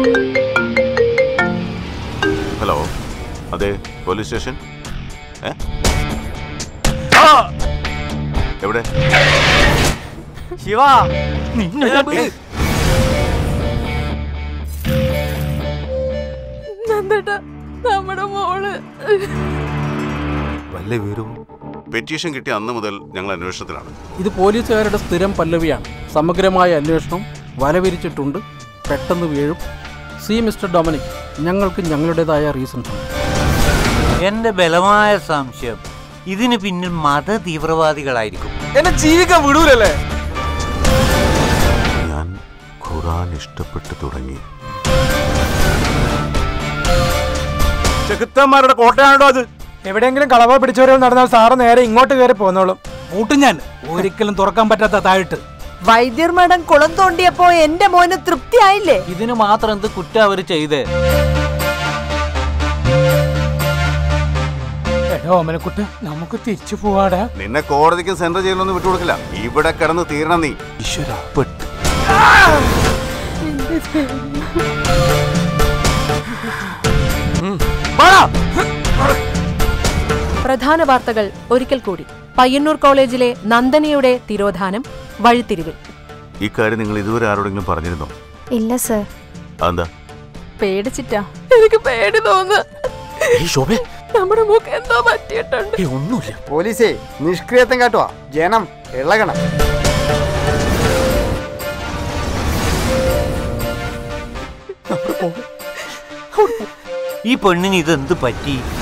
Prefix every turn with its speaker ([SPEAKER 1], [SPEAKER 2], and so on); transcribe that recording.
[SPEAKER 1] Hello അതെ police station ഏ എവിടെ
[SPEAKER 2] ശിവ നിന്നെ ഞാൻ വിട്.
[SPEAKER 3] നന്ദേട്ടാ നമ്മുടെ മോള്
[SPEAKER 1] വല്ല വിവരവും പെറ്റീഷൻ കിട്ടിയ അന്ന് മുതൽ ഞങ്ങൾ അന്വേഷണത്തിലാണ്
[SPEAKER 4] ഇത് പോലീസുകാരുടെ സ്ഥിരം പല്ലവിയാണ് സമഗ്രമായ അന്വേഷണം വലവിരിച്ചിട്ടുണ്ട് പെട്ടെന്ന് വീഴും സി മിസ്റ്റർ ഡൊമിനിക് ഞങ്ങൾക്ക് ഞങ്ങളുടേതായ റീസൺസ് ഉണ്ട്
[SPEAKER 2] എന്റെ ബലമായ സംശയം ഇതിന് പിന്നിൽ മത തീവ്രവാദികളായിരിക്കും
[SPEAKER 5] എന്നെ ജീവിക്കാൻ വിടൂലല്ലേ
[SPEAKER 1] ഞാൻ ഖുറാൻ ഇഷ്ടപ്പെട്ടു തുടങ്ങി
[SPEAKER 5] ചെകുത്തന്മാരുടെ കോട്ടയാണോ അത് എവിടെയെങ്കിലും കളവ പിടിച്ചവരോ നടന്നാൽ സാറ് നേരെ ഇങ്ങോട്ട് കയറി പോന്നോളും
[SPEAKER 4] കൂട്ടും ഞാൻ ഒരിക്കലും തുറക്കാൻ പറ്റാത്ത താഴിട്ട്
[SPEAKER 3] വൈദ്യർ മേഡം കുളം തോണ്ടിയപ്പോ എന്റെ മോന് തൃപ്തിയായില്ലേ
[SPEAKER 2] ഇതിന് മാത്രം എന്ത് കുറ്റം അവര് ചെയ്തേ
[SPEAKER 5] എടോ ഓമനക്കുട്ട നമുക്ക് തിരിച്ചു പോവാടാ
[SPEAKER 1] നിന്നെ കോടതിക്കും സെൻട്രൽ ജയിലൊന്നും വിട്ടുകൊടുക്കില്ല ഇവിടെ കിടന്ന് തീരണം നീ ഈശ്വര പെട്ട്
[SPEAKER 6] പ്രധാന വാർത്തകൾ ഒരിക്കൽ കൂടി പയ്യന്നൂർ കോളേജിലെ നന്ദനയുടെ തിരോധാനം വഴിത്തിരിവിൽ
[SPEAKER 1] ഈ കാര്യം നിങ്ങൾ ഇതുവരെ ആരോടെങ്കിലും പറഞ്ഞിരുന്നോ
[SPEAKER 7] ഇല്ല സർ
[SPEAKER 1] അതെന്താ
[SPEAKER 6] പേടിച്ചിട്ടാ
[SPEAKER 3] എനിക്ക് പേടി തോന്നുന്നു നമ്മുടെ മൂക്ക് എന്തോ പറ്റിയിട്ടുണ്ട്
[SPEAKER 8] പോലീസേ നിഷ്ക്രിയത്വം കാട്ടുവാ ജനം ഇളകണം
[SPEAKER 2] ഈ പെണ്ണിന് ഇതെന്ത് പറ്റി